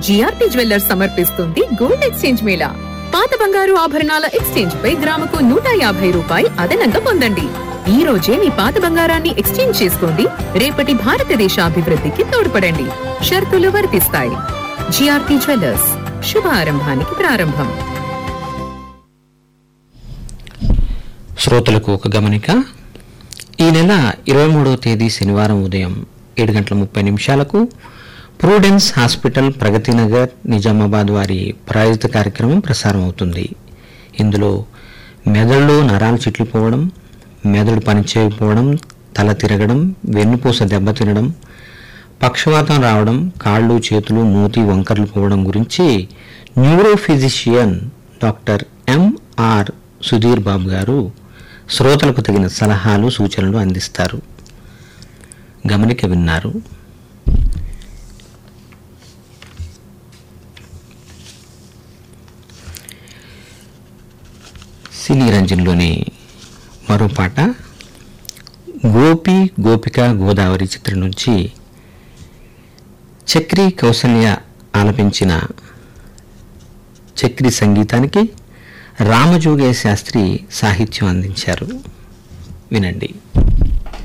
GRP jewellers సమర్పిస్తుంది gold exchange mela పాత బంగారు ఆభరణాల ఎక్స్చేంజ్ పై గ్రాముకు నూట యాభై రూపాయి అదనంగా పొందండి ఈ రోజే మీ పాత బంగారాన్ని ఎక్స్చేంజ్ చేసుకోండి రేపటి భారతదేశ అభివృద్ధికి తోడ్పడండి షరతులు వర్తిస్తాయి జిఆర్పి జ్యువెల్లర్స్ శుభ ఆరంభానికి ప్రారంభం శ్రోతలకు ఒక గమనిక ఈ నెల ఇరవై మూడవ తేదీ శనివారం ఉదయం ఏడు గంటల ముప్పై నిమిషాలకు ప్రూడెన్స్ హాస్పిటల్ ప్రగతి నగర్ నిజామాబాద్ వారి ప్రాయోజిత కార్యక్రమం ప్రసారం అవుతుంది ఇందులో మెదడులో నరాలు చిట్లిపోవడం మెదడు పనిచేయకపోవడం తల తిరగడం వెన్నుపూస దెబ్బతినడం పక్షవాతం రావడం కాళ్ళు చేతులు మూతి వంకర్లు పోవడం గురించి neurophysician doctor MR Sudheer Babu garu శ్రోతలకు తగిన సలహాలు సూచనలు అందిస్తారు గమనిక విన్నారు సినీ రంజన్లోని మరో పాట గోపి గోపిక గోదావరి చిత్రం నుంచి చక్రి కౌసల్య ఆలపించిన చక్రి సంగీతానికి రామజోగయ్య శాస్త్రి సాహిత్యం అందించారు వినండి